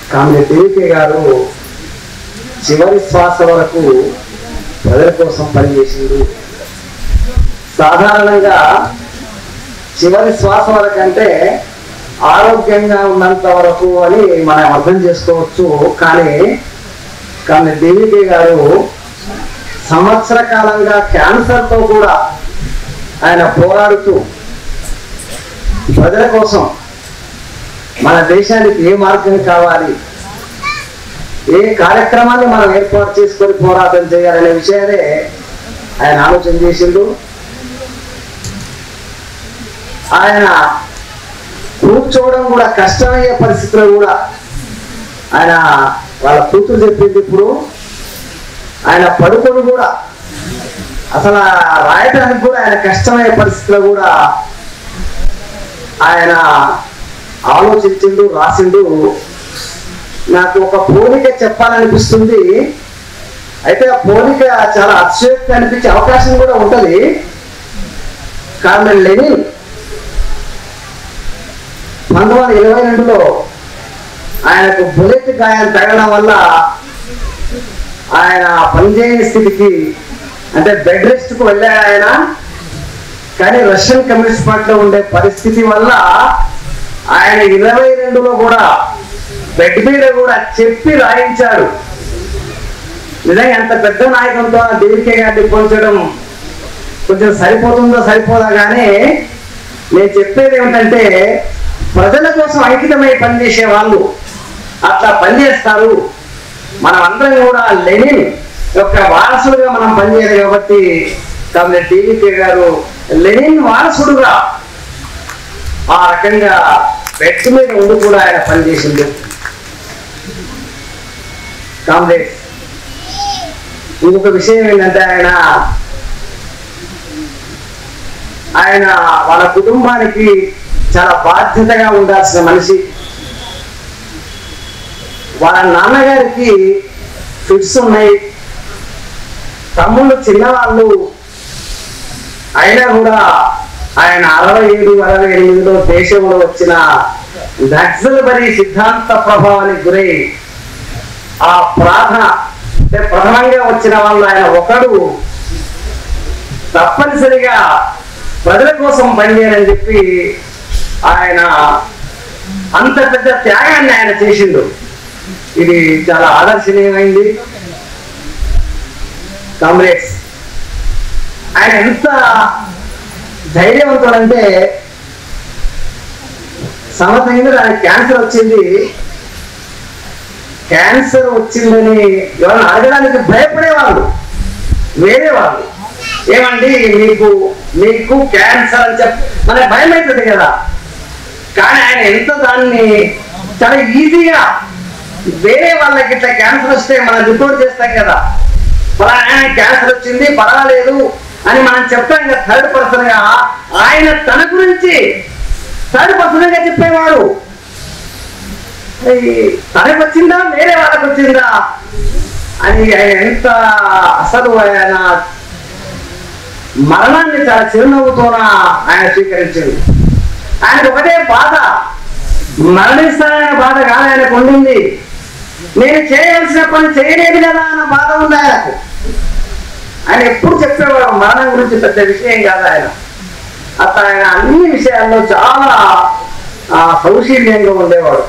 comedy దేవికే గారు చివరి శ్వాస వరకు ప్రజల కోసం పనిచేసిండు సాధారణంగా చివరి శ్వాస వరకు అంటే ఆరోగ్యంగా ఉన్నంత వరకు అని మనం అర్థం చేసుకోవచ్చు కానీ కానీ దేవికే గారు సంవత్సర కాలంగా క్యాన్సర్తో కూడా ఆయన పోరాడుతూ ప్రజల కోసం మన దేశానికి ఏ మార్గం కావాలి ఏ కార్యక్రమాన్ని మనం ఏర్పాటు చేసుకొని పోరాటం చేయాలనే విషయాలే ఆయన ఆలోచన చేసిండు ఆయన కూర్చోవడం కూడా కష్టమయ్యే పరిస్థితిలో కూడా ఆయన వాళ్ళ కూతురు చెప్పింది ఇప్పుడు ఆయన పడుకొని కూడా అసలు ఆ రాయటానికి కూడా ఆయన కష్టమయ్యే పరిస్థితిలో కూడా ఆయన ఆలోచించిండు రాసిండు నాకు ఒక పోలిక చెప్పాలనిపిస్తుంది అయితే ఆ పోలిక చాలా అతిశయోక్తి అనిపించే అవకాశం కూడా ఉంటది కానీ లెనిన్ పంతొమ్మిది వందల ఇరవై రెండులో ఆయనకు బుల్లెట్ గాయం తగలడం వల్ల ఆయన పనిచేయని స్థితికి అంటే బెడ్ రెస్ట్ కు వెళ్ళాడు ఆయన కానీ రష్యన్ కమ్యూనిస్ట్ పార్టీలో ఉండే పరిస్థితి వల్ల ఆయన ఇరవై రెండులో కూడా బెడ్ మీద కూడా చెప్పి రాయించాడు నిజంగా ఎంత పెద్ద నాయకంతో దేవికే గారిని పోల్చడం కొంచెం సరిపోతుందో సరిపోదా కానీ నేను చెప్పేది ఏమిటంటే ప్రజల కోసం అంకితమై పనిచేసే వాళ్ళు అట్లా పనిచేస్తారు మనం అందరం కూడా లెనిన్ యొక్క వారసులుగా మనం పనిచేయాలి కాబట్టి కాబట్టి టీవీకే గారు లెనిన్ వారసుడుగా ఆ రకంగా బెడ్ మీద ఉండి కూడా ఆయన పనిచేసింది కామ్రేడ్ ఇంకొక విషయం ఏంటంటే ఆయన ఆయన వాళ్ళ కుటుంబానికి చాలా బాధ్యతగా ఉండాల్సిన మనిషి వాళ్ళ నాన్నగారికి ఫిట్స్ ఉన్నాయి తమ్ముళ్ళు చిన్నవాళ్ళు అయినా కూడా ఆయన అరవై ఏడు అరవై ఎనిమిదిలో దేశంలో వచ్చిన నక్సల్బరీ సిద్ధాంత ప్రభావానికి గురై ఆ ప్రార్థన అంటే ప్రథమంగా వచ్చిన వాళ్ళు ఆయన ఒకడు తప్పనిసరిగా ప్రజల కోసం పనిచేయాలని చెప్పి ఆయన అంత పెద్ద త్యాగాన్ని ఆయన చేసిండు ఇది చాలా ఆదర్శనీయమైంది కామ్రేడ్స్ ఆయన ఎంత ధైర్యవంతుడంటే సంవత్సరం కింద ఆయన క్యాన్సర్ వచ్చింది క్యాన్సర్ వచ్చిందని ఎవరైనా అడగడానికి భయపడేవాళ్ళు వేరే వాళ్ళు ఏమండి మీకు మీకు క్యాన్సర్ అని చెప్ మన భయం అవుతుంది కదా కానీ ఆయన ఎంత దాన్ని చాలా ఈజీగా వేరే వాళ్ళకి ఇట్లా క్యాన్సర్ వస్తే మనం రిపోర్ట్ చేస్తాం కదా ఆయన క్యాన్సర్ వచ్చింది పర్వాలేదు అని మనం చెప్తాం కదా థర్డ్ పర్సన్ గా ఆయన తన గురించి థర్డ్ పర్సన్ గా చెప్పేవాడు ఈ తనకు వచ్చిందా వేరే వాళ్ళకి వచ్చిందా అని ఆయన ఎంత అసలు ఆయన మరణాన్ని చాలా చిరునవ్వుతోన ఆయన స్వీకరించింది ఆయనకు ఒకటే బాధ మరణిస్తాననే బాధ కాదు ఆయనకు ఉండింది నేను చేయాల్సిన పని చేయలేదు కదా అన్న బాధ ఉంది ఆయనకు ఆయన ఎప్పుడు చెప్పేవాడు మరణం గురించి పెద్ద విషయం కాదు ఆయన అట్లా ఆయన అన్ని విషయాల్లో చాలా ఆ, సౌశీల్యంగా ఉండేవాడు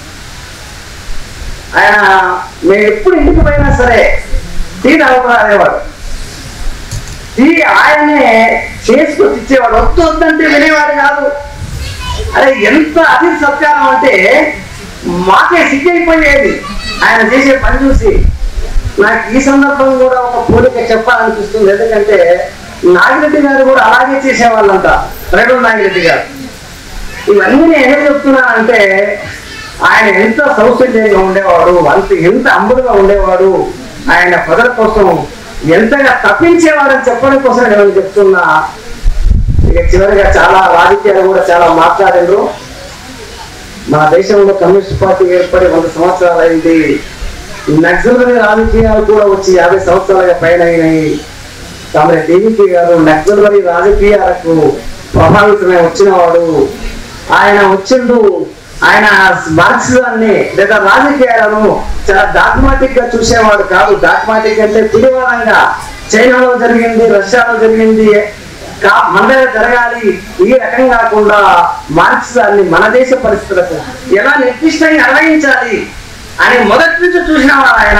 ఆయన మేము ఎప్పుడు ఇంటికి పోయినా సరే టీ తాగుతాడేవాడు టీ ఆయనే చేసుకొచ్చి ఇచ్చేవాడు వద్దు వద్దంటే వినేవాడు కాదు అరే ఎంత అతిథి సత్కారం అంటే మాకే సిగ్గైపోయేది ఆయన చేసే పని చూసి నాకు ఈ సందర్భం కూడా ఒక పోలిక చెప్పాలనిపిస్తుంది ఎందుకంటే నాగిరెడ్డి గారు కూడా అలాగే చేసేవాళ్ళంట రెడ్డి నాగిరెడ్డి గారు ఇవన్నీ నేను ఏం చెప్తున్నానంటే ఆయన ఎంత సౌశల్యంగా ఉండేవాడు అంత ఎంత అంబుడుగా ఉండేవాడు ఆయన ప్రజల కోసం ఎంతగా తప్పించేవాడని చెప్పడం కోసం నేను చెప్తున్నా ఇక చివరిగా చాలా రాజకీయాలు కూడా చాలా మాట్లాడారు మన దేశంలో కమ్యూనిస్ట్ పార్టీ ఏర్పడి వంద సంవత్సరాలు అయింది నక్సల్బరీ రాజకీయాలు కూడా వచ్చి యాభై సంవత్సరాలుగా పైన అయినాయి కాబట్టి డీవీపీ గారు నక్సల్బరీ రాజకీయాలకు ప్రభావితమై వచ్చినవాడు ఆయన వచ్చిండు ఆయన మార్క్సిజాన్ని లేదా రాజకీయాలను చాలా డాక్మాటిక్ గా చూసేవాడు కాదు డాక్మాటిక్ అంటే పిడివాదంగా చైనాలో జరిగింది రష్యాలో జరిగింది కా- మన దగ్గర జరగాలి ఈ రకం కాకుండా మార్క్సిజాన్ని మన దేశ పరిస్థితులకు ఎలా నిర్దిష్టంగా అన్వయించాలి అని మొదటి నుంచి చూసినవాడు ఆయన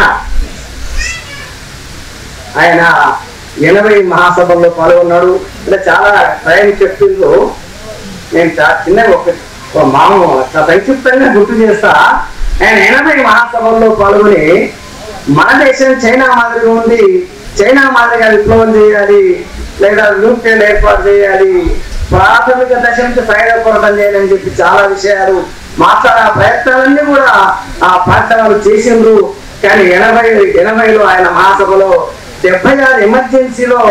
ఆయన ఎనభై మహాసభల్లో పాల్గొన్నాడు అంటే చాలా టైం చెప్పిండ్రు నేను చాలా చిన్న ఒక ఒక మామ చాలా సంక్షిప్తంగా గుర్తు చేస్తా ఆయన ఎనభై మహాసభల్లో పాల్గొని మన దేశం చైనా మాదిరిగా ఉంది చైనా మాదిరిగా విప్లవం చేయాలి లేదా న్యూక్లియర్ ఏర్పాటు చేయాలి ప్రాథమిక దశ నుంచి సైనిక పోరాటం చేయాలని చెప్పి చాలా విషయాలు మాట్లాడే ఆ ప్రయత్నాలన్నీ కూడా ఆ పాఠశాలలు చేసిండ్రు కానీ ఎనభై ఎనభైలో ఆయన మహాసభలో డెబ్బై ఆరు ఎమర్జెన్సీలో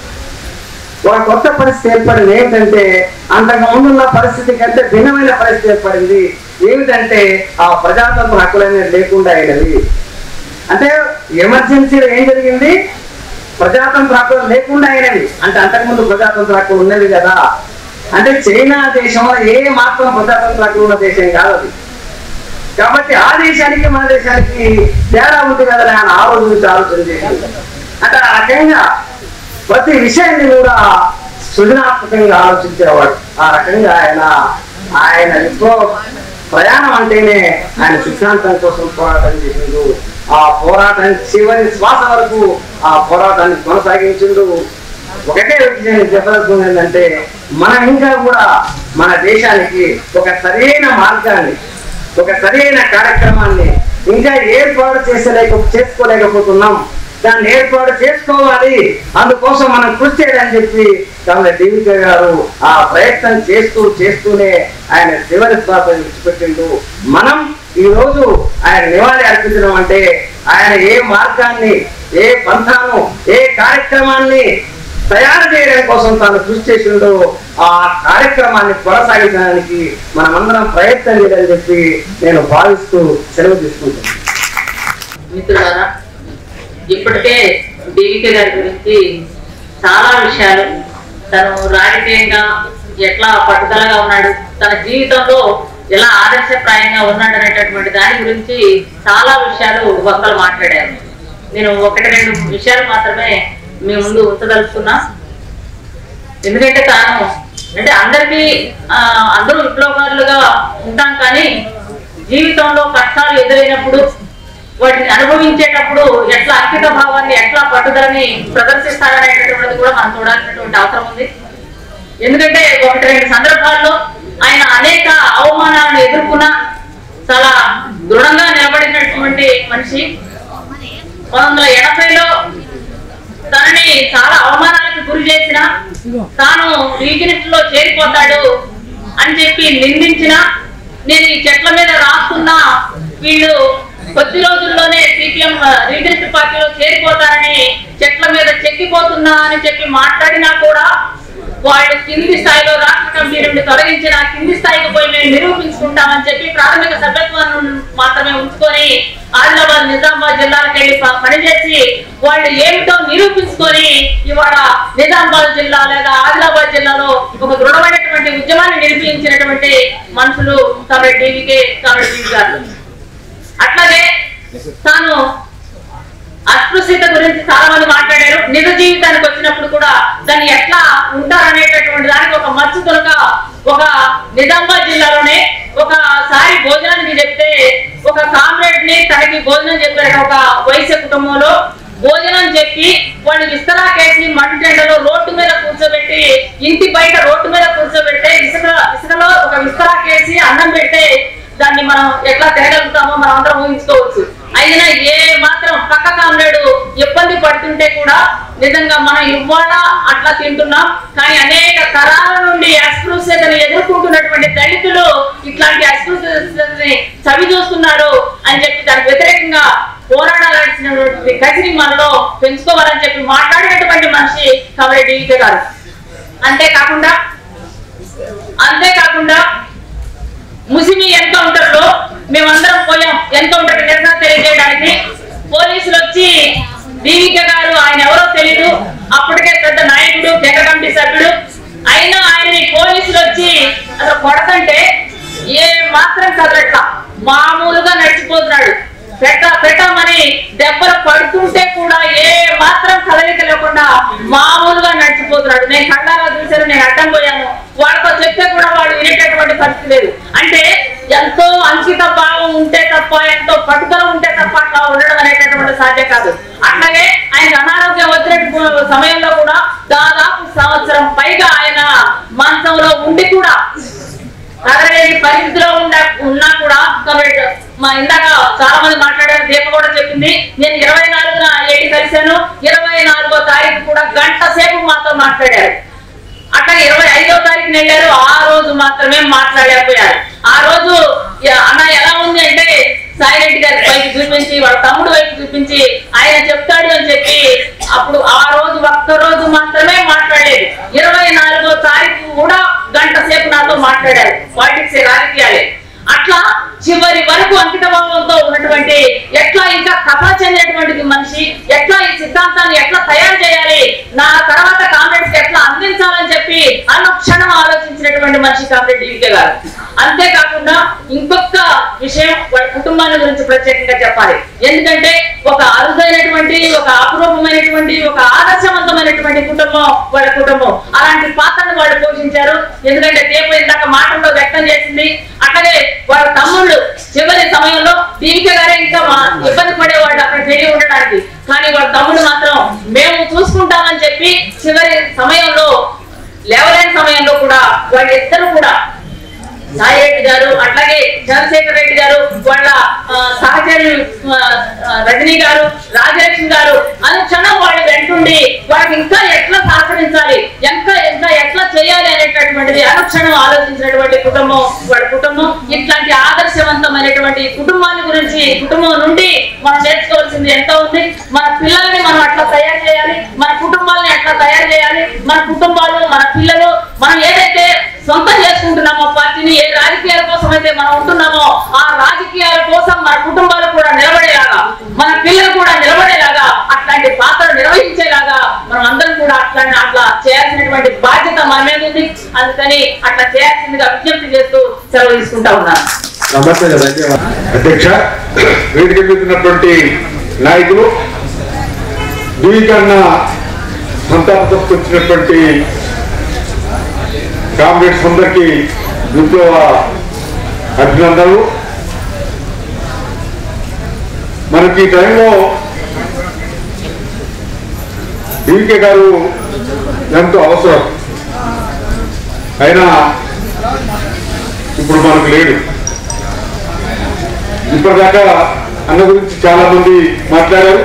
ఒక కొత్త పరిస్థితి ఏర్పడింది ఏమిటంటే అంతకు ముందున్న పరిస్థితి కంటే భిన్నమైన పరిస్థితి ఏర్పడింది ఏమిటంటే ఆ ప్రజాతంత్ర హక్కులు అనేది లేకుండా అయినది అంటే ఎమర్జెన్సీలో ఏం జరిగింది ప్రజాతంత్ర హక్కులు లేకుండా అయినవి అంటే అంతకుముందు ప్రజాతంత్ర హక్కులు ఉన్నవి కదా అంటే చైనా దేశంలో ఏ మాత్రం ప్రజాతంత్ర హక్కులు ఉన్న దేశం కాదు అది కాబట్టి ఆ దేశానికి మన దేశానికి తేడా ఉంది కదా అని ఆయన ఆ రోజు నుంచి ఆలోచన చేసింది అంటే ఆ రకంగా ప్రతి విషయాన్ని కూడా సృజనాత్మకంగా ఆలోచించేవాడు ఆ రకంగా ఆయన ఆయన విప్లవ ప్రయాణం అంటేనే ఆయన సిద్ధాంతం కోసం పోరాటం చేసిండు ఆ పోరాటం చివరి శ్వాస వరకు ఆ పోరాటాన్ని కొనసాగించిండు ఒకటే విషయం చెప్పదలుచుకుంది ఏంటంటే మనం ఇంకా కూడా మన దేశానికి ఒక సరైన మార్గాన్ని ఒక సరైన కార్యక్రమాన్ని ఇంకా ఏర్పాటు చేసలేక చేసుకోలేకపోతున్నాం దాన్ని ఏర్పాటు చేసుకోవాలి అందుకోసం మనం కృషి చేయాలని చెప్పి కావాలి డివికే గారు ఆ ప్రయత్నం చేస్తూ చేస్తూనే ఆయన చివరి శ్వాస విడిచిపెట్టిండు మనం ఈ రోజు ఆయన నివాళి అర్పించడం అంటే ఆయన ఏ మార్గాన్ని ఏ పంథాను ఏ కార్యక్రమాన్ని తయారు చేయడం కోసం తాను కృషి చేసిండో ఆ కార్యక్రమాన్ని కొనసాగించడానికి మనమందరం ప్రయత్నం చేయాలని చెప్పి నేను భావిస్తూ సెలవు తీసుకుంటాను మిత్రులారా ఇప్పటికే దేవిక గారి గురించి చాలా విషయాలు తను రాజకీయంగా ఎట్లా పట్టుదలగా ఉన్నాడు తన జీవితంలో ఎలా ఆదర్శప్రాయంగా ఉన్నాడు అనేటటువంటి దాని గురించి చాలా విషయాలు ఒక్కరు మాట్లాడారు నేను ఒకటి రెండు విషయాలు మాత్రమే మీ ముందు ఉంచదలుచుకున్నా ఎందుకంటే తాను అంటే అందరికీ ఆ, అందరూ విప్లవకారులుగా ఉంటాం కానీ జీవితంలో కష్టాలు ఎదురైనప్పుడు వాటిని అనుభవించేటప్పుడు ఎట్లా అంకిత భావాన్ని ఎట్లా పట్టుదలని ప్రదర్శిస్తారనేటటువంటిది కూడా మనం చూడాల్సినటువంటి అవసరం ఉంది ఎందుకంటే ఒకటి రెండు సందర్భాల్లో ఆయన అనేక అవమానాలను ఎదుర్కొన్న చాలా దృఢంగా నిలబడినటువంటి మనిషి పంతొమ్మిది వందల ఎనభైలో తనని చాలా అవమానాలకు గురి చేసిన తాను రీజనిస్ట్ లో చేరిపోతాడు అని చెప్పి నిందించిన నేను ఈ చెట్ల మీద రాస్తున్నా వీళ్ళు కొద్ది రోజుల్లోనే సిపిఎం రీజనిస్ట్ పార్టీలో చేరిపోతారని చెట్ల మీద చెక్కిపోతున్నా అని చెప్పి మాట్లాడినా కూడా వాళ్ళు కింది స్థాయిలో రాష్ట్ర కమిటీ నుండి తొలగించిన కింది స్థాయికి పోయి మేము నిరూపించుకుంటామని చెప్పి ప్రాథమిక సభ్యత్వాన్ని మాత్రమే ఉంచుకొని ఆదిలాబాద్ నిజామాబాద్ జిల్లాలకు వెళ్ళి ప- పనిచేసి వాళ్ళు ఏమిటో నిరూపించుకొని ఇవాళ నిజామాబాద్ జిల్లా లేదా ఆదిలాబాద్ జిల్లాలో ఒక దృఢమైనటువంటి ఉద్యమాన్ని నిర్మించినటువంటి మనుషులు కాబట్టి టీవీకే కాబట్టి గారు అట్లాగే తాను అస్పృశ్యత గురించి చాలా మంది మాట్లాడారు నిజ జీవితానికి వచ్చినప్పుడు కూడా దాన్ని ఎట్లా ఉంటారనేటటువంటి దానికి ఒక మచ్చు తొలక ఒక నిజామాబాద్ జిల్లాలోనే ఒకసారి భోజనానికి చెప్తే ఒక కామ్రేడ్ ని తనకి భోజనం చెప్పాడు ఒక వైశ్య కుటుంబంలో భోజనం చెప్పి వాళ్ళు విస్తరాకేసి మంటెండలో రోడ్డు మీద కూర్చోబెట్టి ఇంటి బయట రోడ్డు మీద కూర్చోబెడితే ఇసుక ఇసుకలో ఒక విస్తరాకేసి అన్నం పెడితే దాన్ని మనం ఎట్లా తినగలుగుతామో మనం అందరం ఊహించుకోవచ్చు అయినా ఏ మాత్రం పక్క కామ్రేడు ఇబ్బంది పడుతుంటే కూడా నిజంగా మనం ఇవాళ అట్లా తింటున్నాం కానీ అనేక తరాల నుండి అస్పృశ్యతను ఎదుర్కొంటున్నటువంటి దళితులు ఇట్లాంటి అస్పృశ్యతని చవి చూస్తున్నాడు అని చెప్పి దానికి వ్యతిరేకంగా పోరాడాల్సినటువంటి కసిని మనలో పెంచుకోవాలని చెప్పి మాట్లాడినటువంటి మనిషి కవరే డీకే గారు అంతేకాకుండా అంతేకాకుండా ముసిమి ఎన్కౌంటర్ లో మేమందరం పోయాం ఎన్కౌంటర్ నిరసన తెలియజేయడానికి పోలీసులు వచ్చి దీవిక గారు ఆయన ఎవరో తెలియదు అప్పటికే పెద్ద నాయకుడు కేంద్ర కమిటీ సభ్యుడు అయినా ఆయనని పోలీసులు వచ్చి అసలు కొడతంటే ఏ మాత్రం పెట్ట పెట్టమని దెబ్బలు పడుతుంటే కూడా ఏ మాత్రం కదలిక లేకుండా మామూలుగా నడిచిపోతున్నాడు నేను కళ్ళారా చూశాను నేను అడ్డం పోయాను వాడితో చెప్తే కూడా వాడు వినేటటువంటి పరిస్థితి లేదు అంటే ఎంతో అంకిత భావం ఉంటే తప్ప ఎంతో పట్టుదల ఉంటే తప్ప అట్లా ఉండడం అనేటటువంటి సాధ్యం కాదు అట్లాగే ఆయన అనారోగ్యం వచ్చిన సమయంలో కూడా దాదాపు సంవత్సరం పైగా ఆయన మంచంలో ఉండి కూడా కదలలేని పరిస్థితిలో ఉన్న ఉన్నా కూడా కాబట్టి మా ఇందాక చాలా మంది మాట్లాడారు దీప కూడా చెప్పింది నేను ఇరవై నాలుగున ఏడి కలిశాను ఇరవై నాలుగో తారీఖు కూడా గంట సేపు మాతో మాట్లాడారు అట్లా ఇరవై ఐదో తారీఖున వెళ్ళారు ఆ రోజు మాత్రమే మాట్లాడలేకపోయారు ఆ రోజు "యా- అన్న ఎలా ఉంది అంటే సాయిరెడ్డి గారి వైపు చూపించి వాళ్ళ తమ్ముడు వైపు చూపించి ఆయన చెప్తాడు అని చెప్పి అప్పుడు ఆ రోజు ఒక్క రోజు మాత్రమే మాట్లాడలేదు ఇరవై నాలుగో తారీఖు కూడా గంట సేపు నాతో మాట్లాడారు పాలిటిక్స్ రాజకీయాలే అట్లా చివరి వరకు అంకిత భావంతో ఉన్నటువంటి ఎట్లా ఇంకా కథ చెందేటువంటి మనిషి ఎట్లా ఈ సిద్ధాంతాన్ని ఎట్లా తయారు చేయాలి నా తర్వాత కాంగ్రెస్ ఎట్లా అందించాలని చెప్పి అనుక్షణం ఆలోచించినటువంటి మనిషి కామ్రేడ్ డివికే గారు అంతేకాకుండా ఇంకొక విషయం వాళ్ళ కుటుంబాన్ని గురించి ప్రత్యేకంగా చెప్పాలి ఎందుకంటే ఒక అరుదైనటువంటి ఒక అపురూపమైనటువంటి ఒక ఆదర్శవంతమైనటువంటి కుటుంబం వాళ్ళ కుటుంబం అలాంటి పాత్రను వాళ్ళు పోషించారు ఎందుకంటే దీపం ఇందాక మాటల్లో వ్యక్తం చేసింది అట్లాగే వాళ్ళ తమ్ముళ్ళు చివరి సమయంలో దీవిక గారే ఇంకా మా ఇబ్బంది పడేవాళ్ళు అక్కడ పెరిగి ఉండడానికి కానీ వాళ్ళ తమ్ముడు మాత్రం మేము చూసుకుంటామని చెప్పి చివరి సమయంలో లేవలేని సమయంలో కూడా వాళ్ళిద్దరూ కూడా సాయిరెడ్డి గారు అట్లాగే చంద్రశేఖర్ రెడ్డి గారు వాళ్ళ ఆ, సహచరులు ఆ, ఆ, రజనీ గారు రాజలక్ష్మి గారు అనుక్షణం వాళ్ళు వెంటుండి వాళ్ళకి ఇంకా ఎట్లా సహకరించాలి ఇంకా ఇంకా ఎట్లా చేయాలి అనేటటువంటిది అనుక్షణం ఆలోచించినటువంటి కుటుంబం వాళ్ళ కుటుంబం ఇట్లాంటి ఆదర్శవంతమైనటువంటి కుటుంబాన్ని గురించి కుటుంబం నుండి మనం నేర్చుకోవాల్సింది ఎంతో ఉంది మన పిల్లల్ని మనం అట్లా తయారు చేయాలి మన కుటుంబాలని ఎట్లా తయారు చేయాలి మన కుటుంబాలు మన పిల్లలు మనం ఏదైతే సొంతం చేసుకుంటున్నామో పార్టీని ఏ రాజకీయాల కోసం అయితే మనం ఉంటున్నామో ఆ రాజకీయాల కోసం మన కుటుంబాలు కూడా నిలబడేలాగా మన పిల్లలు కూడా నిలబడేలాగా అట్లాంటి పాత్ర నిర్వహించేలాగా మనం అందరం కూడా అట్లా అట్లా చేయాల్సినటువంటి బాధ్యత మన మీద ఉంది అందుకని అట్లా చేయాల్సిందిగా విజ్ఞప్తి చేస్తూ సెలవు తీసుకుంటా ఉన్నాను నమస్తే ధన్యవాదాలు అధ్యక్ష వేదిక మీద ఉన్నటువంటి నాయకులు ధృవీకరణ సంతాపం వచ్చినటువంటి కామ్రేడ్స్ అందరికీ విప్లవ అభినందనలు మనకి ఈ టైంలో డీకే గారు ఎంతో అవసరం అయినా ఇప్పుడు మనకు లేడు ఇప్పటిదాకా అన్న గురించి చాలా మంది మాట్లాడారు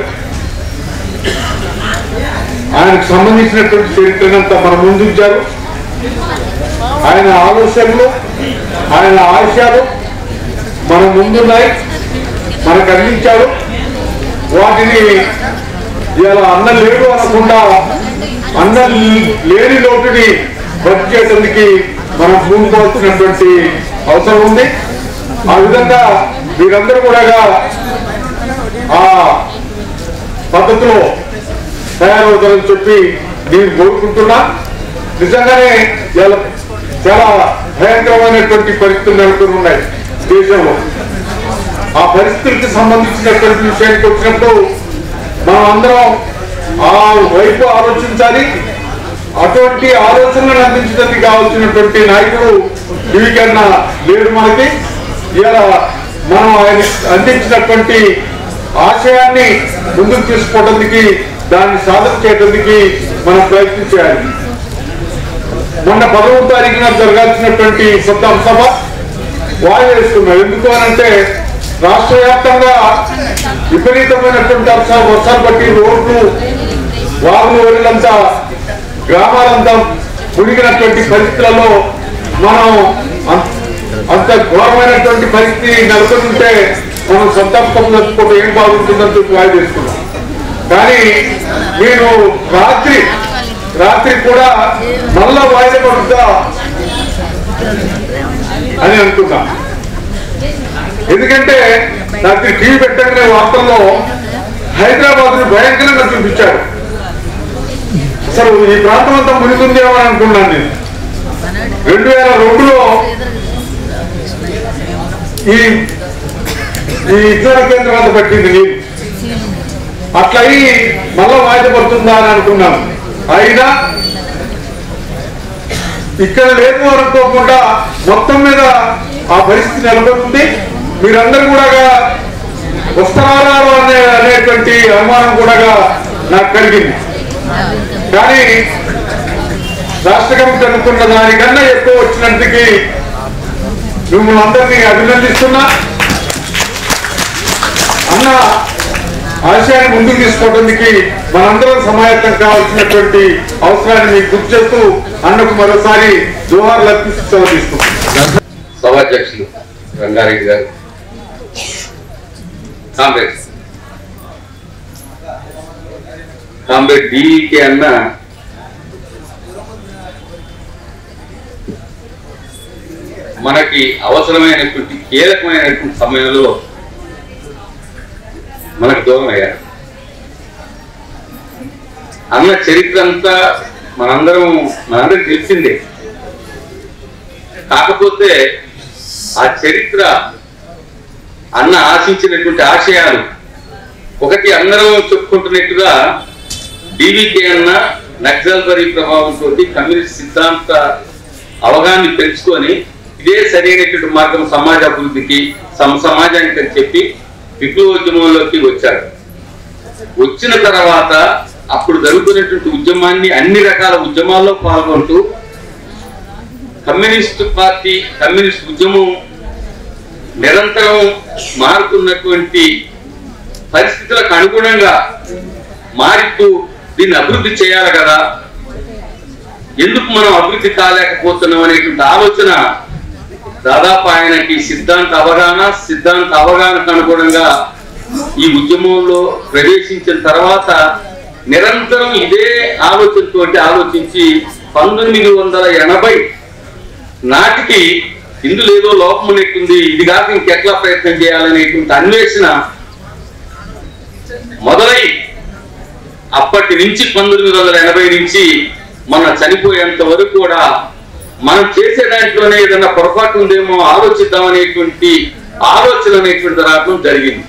ఆయనకు సంబంధించినటువంటి చరిత్రనంతా మన ముందుంచారు ఆయన ఆలోచనలు ఆయన ఆశయాలు మన ముందున్నాయి మనకు అందించారు వాటిని ఇలా అన్న లేడు అనకుండా అన్న లేని లోటుని భర్తీ చేయడానికి మనం పూనుకోవాల్సినటువంటి అవసరం ఉంది ఆ విధంగా మీరందరూ కూడా ఆ పద్ధతిలో తయారవుతారని చెప్పి నేను కోరుకుంటున్నా నిజంగానే ఇలా చాలా భయంకరమైనటువంటి పరిస్థితులు నెలకొని ఉన్నాయి దేశంలో ఆ పరిస్థితులకి సంబంధించినటువంటి విషయానికి వచ్చినప్పుడు మనం అందరం ఆ వైపు ఆలోచించాలి అటువంటి ఆలోచనలను అందించడానికి కావాల్సినటువంటి నాయకుడు ధృవీకరణ లేడు మనకి ఇలా మనం ఆయన అందించినటువంటి ఆశయాన్ని ముందుకు తీసుకోవడానికి దాన్ని సాధన చేయడానికి మనం ప్రయత్నం చేయాలి మొన్న పదవ తారీఖున జరగాల్సినటువంటి సప్తాహ సభ వాయిదా వేసుకున్నాం ఎందుకు అనంటే రాష్ట్ర వ్యాప్తంగా విపరీతమైనటువంటి వర్షాలు వర్షాలు బట్టి రోడ్లు వాగులు ఒళ్ళంతా గ్రామాలంతా మునిగినటువంటి పరిస్థితులలో మనం అం- అంత ఘోరమైనటువంటి పరిస్థితి నెలకొని ఉంటే మనం సంతాపం జరుపుకుంటే ఏం బాగుంటుందని చెప్పి వాయిదా వేసుకున్నాం కానీ నేను రాత్రి రాత్రి కూడా మళ్ళా వాయిదా పడుతుందా అని అనుకున్నా ఎందుకంటే రాత్రి టీవీ పెట్టగానే వార్తల్లో హైదరాబాద్ ను భయంకరంగా చూపించారు అసలు ఈ ప్రాంతం అంతా మునిగుందేమో అని అనుకున్నాను నేను రెండు వేల రెండులో ఈ ఈ విజ్ఞాన కేంద్రం అంతా పట్టింది నీరు అట్లా అయి మళ్ళా వాయిదపడుతుందా అని అనుకున్నాం అయినా ఇక్కడ లేదు అనుకోకుండా మొత్తం మీద ఆ పరిస్థితి నెలకొంది మీరందరూ కూడా వస్త్రాలు అనే అనేటువంటి అనుమానం కూడా నాకు కలిగింది కానీ రాష్ట్ర కమిటీ అనుకున్న దానికన్నా ఎక్కువ వచ్చినందుకు మిమ్మల్ని అందరినీ అభినందిస్తున్నా అన్న ఆశయాన్ని ముందుకు తీసుకోవడానికి మనందరం సమాయత్తం కావాల్సినటువంటి అవసరాన్ని మీకు గుర్తు చేస్తూ అన్నకు మరోసారి జోహార్లు అర్పిస్తూ సెలవు తీసుకుంటాం సభాధ్యక్షులు రంగారెడ్డి గారు కామ్రేడ్ కామ్రేడ్ డికే అన్న మనకి అవసరమైనటువంటి కీలకమైనటువంటి సమయంలో మనకు దూరం అయ్యారు అన్న చరిత్ర అంతా మనందరం మనందరికి తెలిసిందే కాకపోతే ఆ చరిత్ర అన్న ఆశించినటువంటి ఆశయాలు ఒకటి అందరం చెప్పుకుంటున్నట్టుగా డివికే అన్న నక్సల్బరీ ప్రభావంతో కమ్యూనిస్ట్ సిద్ధాంత అవగాహన పెంచుకొని ఇదే సరైనటువంటి మార్గం సమాజ అభివృద్ధికి సమ సమాజానికి అని చెప్పి విప్లవోద్యమంలోకి వచ్చారు వచ్చిన తర్వాత అప్పుడు జరుగుతున్నటువంటి ఉద్యమాన్ని అన్ని రకాల ఉద్యమాల్లో పాల్గొంటూ కమ్యూనిస్ట్ పార్టీ కమ్యూనిస్ట్ ఉద్యమం నిరంతరం మారుతున్నటువంటి పరిస్థితులకు అనుగుణంగా మారుతూ దీన్ని అభివృద్ధి చేయాలి కదా ఎందుకు మనం అభివృద్ధి కాలేకపోతున్నాం అనేటువంటి ఆలోచన దాదాపు ఆయనకి సిద్ధాంత అవగాహన సిద్ధాంత అవగాహనకు అనుగుణంగా ఈ ఉద్యమంలో ప్రవేశించిన తర్వాత నిరంతరం ఇదే ఆలోచనతోటి ఆలోచించి పంతొమ్మిది వందల ఎనభై నాటికి ఇందులో ఏదో లోపం ఉన్నట్టుంది ఇది కాక ఇంకెట్లా ప్రయత్నం చేయాలనేటువంటి అన్వేషణ మొదలై అప్పటి నుంచి పంతొమ్మిది వందల ఎనభై నుంచి మన చనిపోయేంత వరకు కూడా మనం చేసే దాంట్లోనే ఏదైనా పొరపాటు ఉందేమో ఆలోచిద్దాం అనేటువంటి ఆలోచన అనేటువంటి రావడం జరిగింది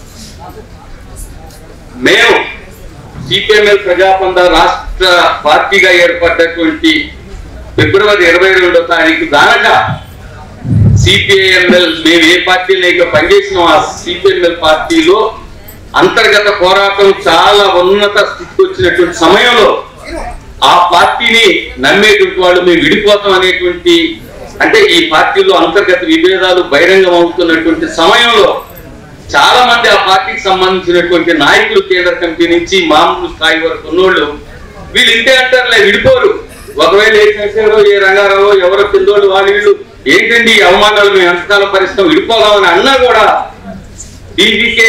మేము సిపిఎంఎల్ ప్రజాపంద రాష్ట్ర పార్టీగా ఏర్పడ్డటువంటి ఫిబ్రవరి ఇరవై రెండో తారీఖు దానగా సిపిఐఎంఎల్ మేము ఏ పార్టీలో ఇక పనిచేసినాం ఆ సిపిఎంఎల్ పార్టీలో అంతర్గత పోరాటం చాలా ఉన్నత స్థితికి వచ్చినటువంటి సమయంలో ఆ పార్టీని నమ్మేటువంటి వాళ్ళు మేము విడిపోతాం అనేటువంటి అంటే ఈ పార్టీలో అంతర్గత విభేదాలు బహిరంగం అవుతున్నటువంటి సమయంలో చాలా మంది ఆ పార్టీకి సంబంధించినటువంటి నాయకులు కేంద్ర కమిటీ నుంచి మామూలు స్థాయి వరకు ఉన్నోళ్ళు వీళ్ళు ఇంతే అంటారులే విడిపోరు ఒకవేళ ఏ శంకరో ఏ రంగారావు ఎవరో కిందోళ్ళు వాళ్ళు వీళ్ళు ఏంటండి ఈ అవమానాలు మేము ఎంతకాలం పరిస్థితి విడిపోదామని అన్నా కూడా డీజీకే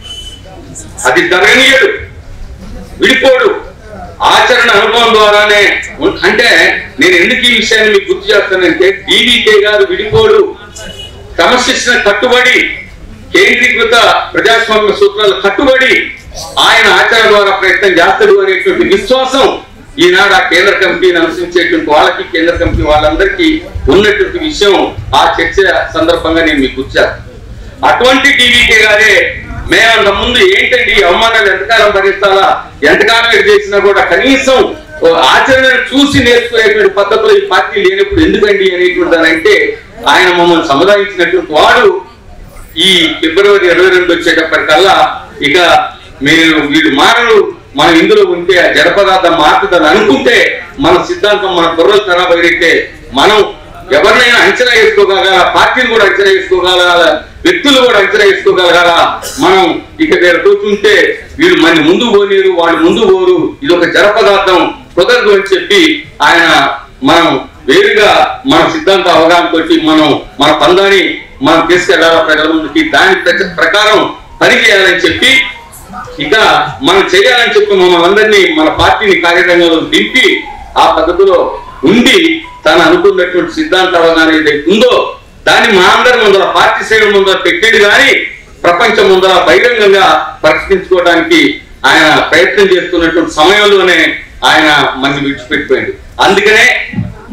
అది జరగనీయడు విడిపోడు ఆచరణ అనుభవం ద్వారానే ఉన్- అంటే నేను ఎందుకు ఈ విషయాన్ని మీకు గుర్తు చేస్తానంటే డీవీకే గారు విడిపోడు క్రమశిక్షణ కట్టుబడి కేంద్రీకృత ప్రజాస్వామ్య సూత్రాలు కట్టుబడి ఆయన ఆచరణ ద్వారా ప్రయత్నం చేస్తాడు అనేటువంటి విశ్వాసం ఈనాడు ఆ కేంద్ర కమిటీని అనుసరించేటువంటి వాళ్ళకి కేంద్ర కమిటీ వాళ్ళందరికీ ఉన్నటువంటి విషయం ఆ చర్చ సందర్భంగా నేను మీకు గుర్చాను అటువంటి టీవీకే గారే మేము అంత ముందు ఏంటండి ఈ అవమానాలు ఎంతకాలం భరిస్తాలా ఎంతకాలం ఇది చేసినా కూడా కనీసం ఓ ఆచరణను చూసి నేర్చుకునేటువంటి పద్ధతులు ఈ పార్టీ లేనప్పుడు ఎందుకండి అనేటువంటి అని అంటే ఆయన మమ్మల్ని సముదాయించినటువంటి వాడు ఈ ఫిబ్రవరి ఇరవై రెండు వచ్చేటప్పటికల్లా ఇక మీరు వీళ్ళు మారరు మనం ఇందులో ఉంటే ఆ జడ పదార్థం మారుతుందని అనుకుంటే మన సిద్ధాంతం మన బుర్రలు ఖరాబ్ అయితే మనం ఎవరినైనా అంచనా వేసుకోగలగాల పార్టీని కూడా అంచనా వేసుకోగలగాల వ్యక్తులు కూడా అంచనా వేసుకోగలగాల మనం ఇక వీరు కూర్చుంటే వీళ్ళు మన ముందు పోనీరు వాళ్ళు ముందు పోరు ఇది ఒక జడ పదార్థం కుదరదు అని చెప్పి ఆయన మనం వేరుగా మన సిద్ధాంత అవగాహన తోటి మనం మన పందాన్ని మనం తీసుకెళ్లాల ప్రజల ముందుకి దాని ప్రచ- ప్రకారం పని చేయాలని చెప్పి ఇక మనం చేయాలని చెప్పి మమ్మల్ని అందరినీ మన పార్టీని కార్యరంగంలో దింపి ఆ పద్ధతిలో ఉండి తను అనుకున్నటువంటి సిద్ధాంత అవగాహన ఏదైతే ఉందో దాన్ని మా అందరి ముందర పార్టీ శ్రేణుల ముందర పెట్టాడు కానీ ప్రపంచం ముందర బహిరంగంగా పరిష్కరించుకోవడానికి ఆయన ప్రయత్నం చేస్తున్నటువంటి సమయంలోనే ఆయన మనని విడిచిపెట్టిపోయాడు అందుకనే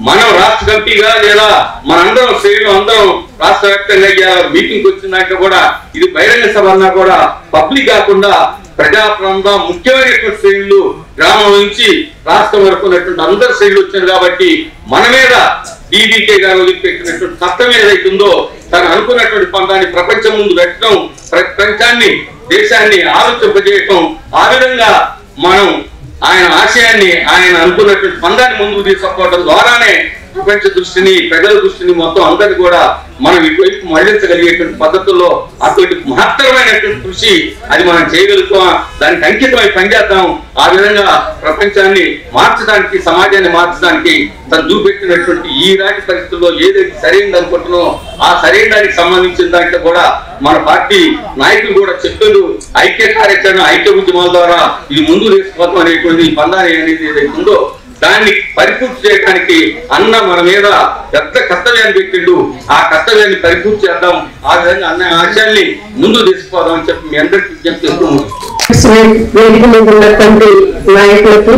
మనం రాష్ట్ర కమిటీగా లేదా మనందరం శ్రేణులు అందరం రాష్ట్ర వ్యాప్తంగా ఇవాళ మీటింగ్ వచ్చిందాక కూడా ఇది బహిరంగ సభ అన్నా కూడా పబ్లిక్ కాకుండా ప్రజాప్రాంతం ముఖ్యమైనటువంటి శ్రేణులు గ్రామం నుంచి రాష్ట్రం వరకు ఉన్నటువంటి అందరు శ్రేణులు వచ్చారు కాబట్టి మన మీద డీబీకే గారు వదిలిపెట్టినటువంటి చట్టం ఏదైతుందో తను అనుకున్నటువంటి పందాన్ని ప్రపంచం ముందు పెట్టడం ప్రపంచాన్ని దేశాన్ని ఆలోచింపజేయటం ఆ విధంగా మనం ఆయన ఆశయాన్ని ఆయన అనుకున్నటువంటి పందాన్ని ముందుకు తీసుకుపోవడం ద్వారానే ప్రపంచ దృష్టిని ప్రజల దృష్టిని మొత్తం అందరిని కూడా మనం ఇటువైపు మళ్లించగలిగేటువంటి పద్ధతుల్లో అటువంటి మహత్తరమైనటువంటి కృషి అది మనం చేయగలుగుతాం దానికి అంకితమై పనిచేద్దాం ఆ విధంగా ప్రపంచాన్ని మార్చడానికి సమాజాన్ని మార్చడానికి తను చూపెట్టినటువంటి ఈ నాటి పరిస్థితుల్లో ఏదైతే సరైనది అనుకుంటున్నో ఆ సరైన దానికి సంబంధించిన దాంట్లో కూడా మన పార్టీ నాయకులు కూడా చెప్పారు ఐక్య కార్యాచరణ ఐక్య ఉద్యమాల ద్వారా ఇది ముందు తీసుకుపోతాం అనేటువంటి ఈ పందాన్ని అనేది ఏదైతే ఉందో దాన్ని పరిపూర్తి చేయడానికి అన్న మన మీద పెద్ద కర్తవ్యాన్ని పెట్టిండు ఆ కర్తవ్యాన్ని పరిపూర్తి చేద్దాం ఆ విధంగా అన్న ఆశయాల్ని ముందు తీసుకుపోదాం అని చెప్పి మీ అందరికీ విజ్ఞప్తి చేస్తూ వేదిక మీద ఉన్నటువంటి నాయకులకి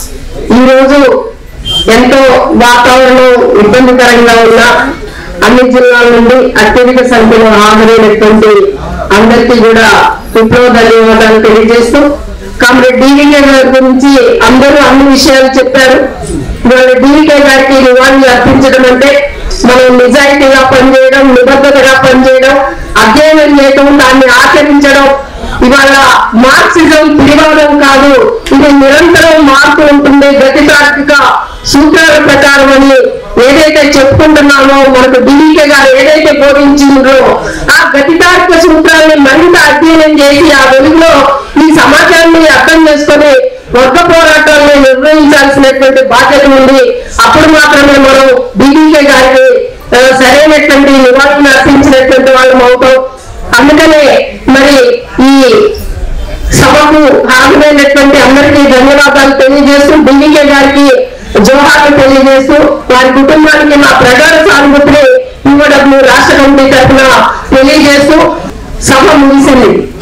ఈ రోజు ఎంతో వాతావరణం ఇబ్బందికరంగా ఉన్న అన్ని జిల్లాల నుండి అత్యధిక సంఖ్యలో హాజరైనటువంటి అందరికీ కూడా విప్లవ ధన్యవాదాలు తెలియజేస్తూ కామ్రేడ్ డీవీకే గారి గురించి అందరూ అన్ని విషయాలు చెప్పారు ఇవాళ డీవీకే గారికి నివాళులు అర్పించడం అంటే మనం నిజాయితీగా పనిచేయడం నిబద్ధతగా పనిచేయడం అధ్యయనం చేయడం దాన్ని ఆచరించడం ఇవాళ మార్క్సిజం పిడివాదం కాదు ఇది నిరంతరం మార్పు ఉంటుంది గతి తార్కిక సూత్రాల ప్రకారం అని ఏదైతే చెప్పుకుంటున్నామో మనకు డివికే గారు ఏదైతే బోధించిందో ఆ గతి తార్కిక సూత్రాన్ని మరింత అధ్యయనం చేసి ఆ వెలుగులో ఈ సమాజాన్ని అర్థం చేసుకొని వర్గ పోరాటాలను నిర్వహించాల్సినటువంటి బాధ్యత ఉంది అప్పుడు మాత్రమే మనం డివికే గారికి ఆ, సరైనటువంటి నివాళులు అర్పించినటువంటి వాళ్ళం అవుతాం అందుకనే మరి ఈ సభకు హాజరైనటువంటి అందరికీ ధన్యవాదాలు తెలియజేస్తూ డివికే గారికి జోహార్లు తెలియజేస్తూ వారి కుటుంబానికి మా ప్రగాఢ సానుభూతిని ఇవ్వడం రాష్ట్ర కమిటీ తరఫున తెలియజేస్తూ సభ ముగిసింది